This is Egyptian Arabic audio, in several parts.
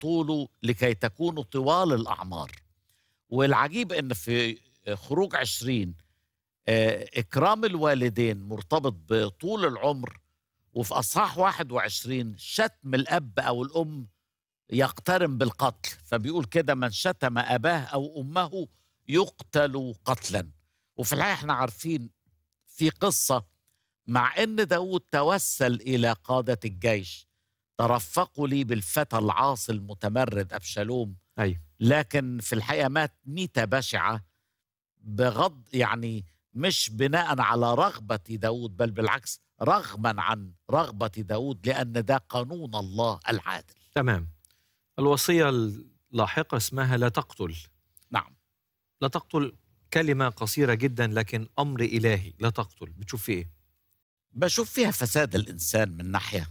طوله لكي تكونوا طوال الأعمار والعجيب أن في خروج عشرين آه، إكرام الوالدين مرتبط بطول العمر وفي أصحاح 21 شتم الأب أو الأم يقترن بالقتل فبيقول كده من شتم أباه أو أمه يقتل قتلا وفي الحقيقة احنا عارفين في قصة مع أن داود توسل إلى قادة الجيش ترفقوا لي بالفتى العاصي المتمرد أبشالوم أيوة. لكن في الحقيقة مات ميتة بشعة بغض يعني مش بناء على رغبة داود بل بالعكس رغما عن رغبة داود لأن ده قانون الله العادل تمام الوصية اللاحقة اسمها لا تقتل نعم لا تقتل كلمة قصيرة جدا لكن أمر إلهي لا تقتل بتشوف في إيه بشوف فيها فساد الإنسان من ناحية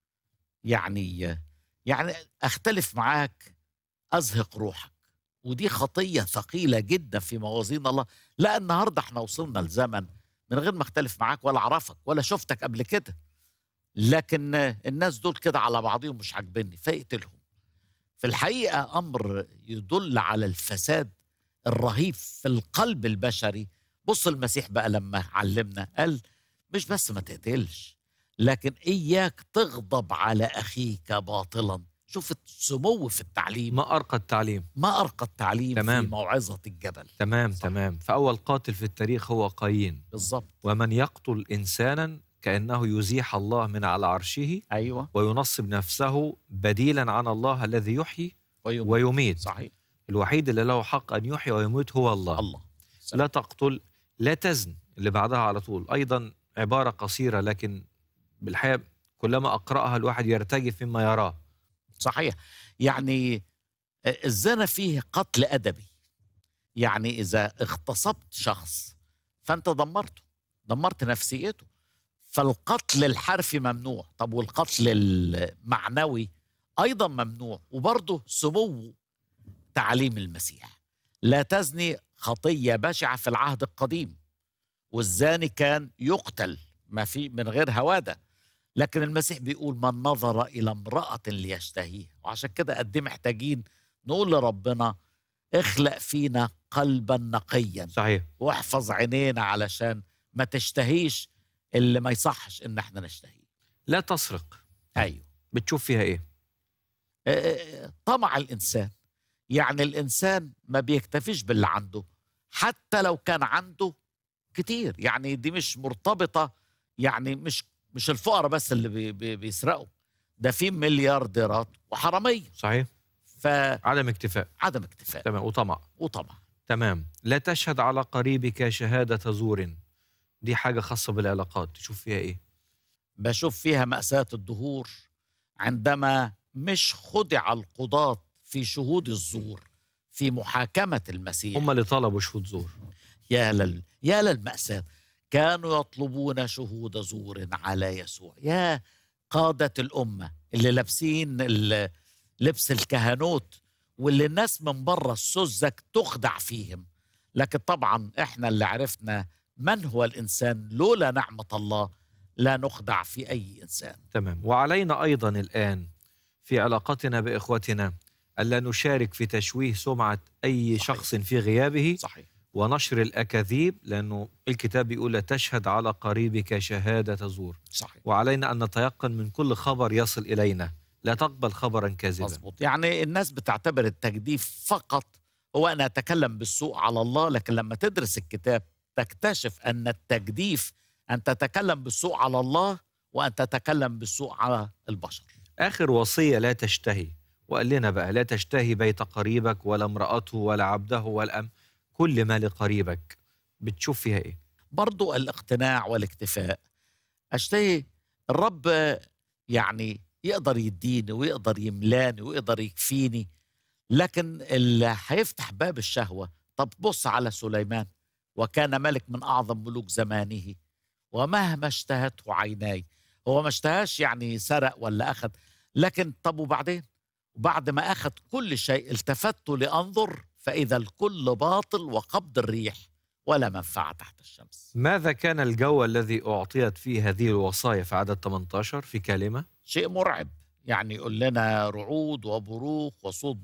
يعني يعني أختلف معاك أزهق روحك ودي خطية ثقيلة جدا في موازين الله لا النهاردة احنا وصلنا لزمن من غير ما اختلف معاك ولا اعرفك ولا شفتك قبل كده لكن الناس دول كده على بعضهم مش عاجبني فاقتلهم في الحقيقة أمر يدل على الفساد الرهيب في القلب البشري بص المسيح بقى لما علمنا قال مش بس ما تقتلش لكن إياك تغضب على أخيك باطلا شوف السمو في التعليم ما أرقى التعليم ما أرقى التعليم تمام. في موعظة الجبل تمام صح. تمام فأول قاتل في التاريخ هو قايين بالظبط ومن يقتل إنسانا كأنه يزيح الله من على عرشه أيوة وينصب نفسه بديلا عن الله الذي يحيي ويوم ويميت صحيح الوحيد اللي له حق أن يحيي ويميت هو الله الله لا تقتل لا تزن اللي بعدها على طول أيضا عبارة قصيرة لكن بالحقيقة كلما أقرأها الواحد يرتجف مما يراه صحيح يعني الزنا فيه قتل أدبي يعني إذا اغتصبت شخص فأنت دمرته دمرت نفسيته فالقتل الحرفي ممنوع طب والقتل المعنوي أيضا ممنوع وبرضه سمو تعليم المسيح لا تزني خطية بشعة في العهد القديم والزاني كان يقتل ما في من غير هوادة لكن المسيح بيقول من نظر إلى امرأة ليشتهيها وعشان كده قد إيه محتاجين نقول لربنا اخلق فينا قلبا نقيا صحيح واحفظ عينينا علشان ما تشتهيش اللي ما يصحش ان احنا نشتهيه لا تسرق ايوه بتشوف فيها إيه آه، طمع الانسان يعني الانسان ما بيكتفيش باللي عنده حتى لو كان عنده كتير يعني دي مش مرتبطه يعني مش مش الفقراء بس اللي بي بي بيسرقوا ده في مليارديرات وحراميه صحيح فعدم عدم اكتفاء اكتفاء تمام وطمع وطمع تمام لا تشهد على قريبك شهادة زور دي حاجة خاصة بالعلاقات تشوف فيها إيه بشوف فيها مأساة الدهور عندما مش خدع القضاة في شهود الزور في محاكمة المسيح هم اللي طلبوا شهود زور يا لل يا للمأساة كانوا يطلبون شهود زور على يسوع يا قادة الأمة اللي لابسين ال- لبس الكهنوت واللي الناس من بره السذج تخدع فيهم لكن طبعا احنا اللي عرفنا من هو الإنسان لولا نعمة الله لا نخدع في أي إنسان تمام وعلينا أيضا الآن في علاقتنا بإخوتنا ألا نشارك في تشويه سمعة أي صحيح. شخص في غيابه صحيح ونشر الأكاذيب لأنه الكتاب بيقول لا تشهد على قريبك شهادة زور صحيح وعلينا أن نتيقن من كل خبر يصل إلينا لا تقبل خبرا كاذبا مظبوط يعني الناس بتعتبر التجديف فقط هو أن أتكلم بالسوء على الله لكن لما تدرس الكتاب تكتشف أن التجديف أن تتكلم بالسوء على الله وأن تتكلم بالسوء على البشر آخر وصية لا تشتهي وقال لنا بقى لا تشتهي بيت قريبك ولا امرأته ولا عبده ولا أم كل ما لقريبك بتشوف فيها إيه برضو الاقتناع والاكتفاء أشتهي الرب يعني يقدر يديني ويقدر يملاني ويقدر يكفيني لكن اللي هيفتح باب الشهوة طب بص على سليمان وكان ملك من أعظم ملوك زمانه ومهما اشتهته عيناي هو ما اشتهاش يعني سرق ولا أخذ لكن طب وبعدين وبعد ما أخذ كل شيء التفت لأنظر فإذا الكل باطل وقبض الريح ولا منفعة تحت الشمس ماذا كان الجو الذي أعطيت فيه هذه الوصايا في عدد 18 في كلمة شيء مرعب يعني يقول لنا رعود وبروق وصوت